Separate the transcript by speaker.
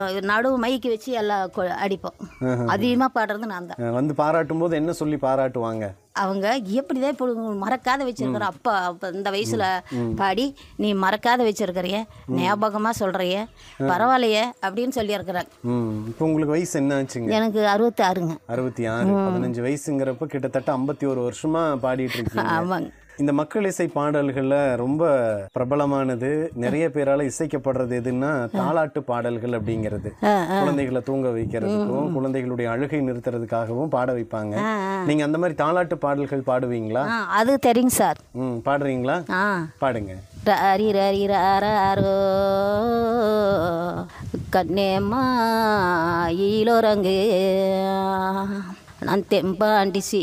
Speaker 1: நடுவு மைக்கு வச்சு எல்லாம் கொ- அடிப்போம் அதிகமாக பாடுறது நான் தான்
Speaker 2: அஹ் வந்து பாராட்டும் போது என்ன சொல்லி பாராட்டுவாங்க
Speaker 1: அவங்க எப்படிதான் இப்போ மறக்காத வச்சிருக்கிற அப்பா அப்போ இந்த வயசுல பாடி நீ மறக்காத வச்சிருக்கிறிய ஞாபகமாக சொல்கிறிய பரவாயில்லையே அப்படின்னு சொல்லியிருக்கிறாங்க
Speaker 2: ம் இப்போ உங்களுக்கு வயசு என்ன ஆச்சுங்க
Speaker 1: எனக்கு அறுபத்தி ஆறுங்க
Speaker 2: அறுபத்தி ஆறு பதினஞ்சு வயசுங்கிறப்ப கிட்டத்தட்ட ஐம்பத்தி ஒரு வருஷமா பாடிட்டு இருக்கீங்க
Speaker 1: ஆமாங்க
Speaker 2: இந்த மக்கள் இசை பாடல்கள்ல ரொம்ப பிரபலமானது நிறைய பேரால இசைக்கப்படுறது எதுன்னா தாலாட்டு பாடல்கள் அப்படிங்கிறது குழந்தைகளை தூங்க வைக்கிறதுக்கும் குழந்தைகளுடைய அழுகை நிறுத்துறதுக்காகவும் பாட வைப்பாங்க நீங்க அந்த மாதிரி தாலாட்டு பாடல்கள் பாடுவீங்களா
Speaker 1: ஆ அது தெரியுங்க சார்
Speaker 2: ம் பாடுறீங்களா
Speaker 1: ஆ
Speaker 2: பாடுங்க
Speaker 1: ராரி ராரி ராரோ கண்ணேம்மா ஈலோரங்கு நான் தெம்பாண்டி சி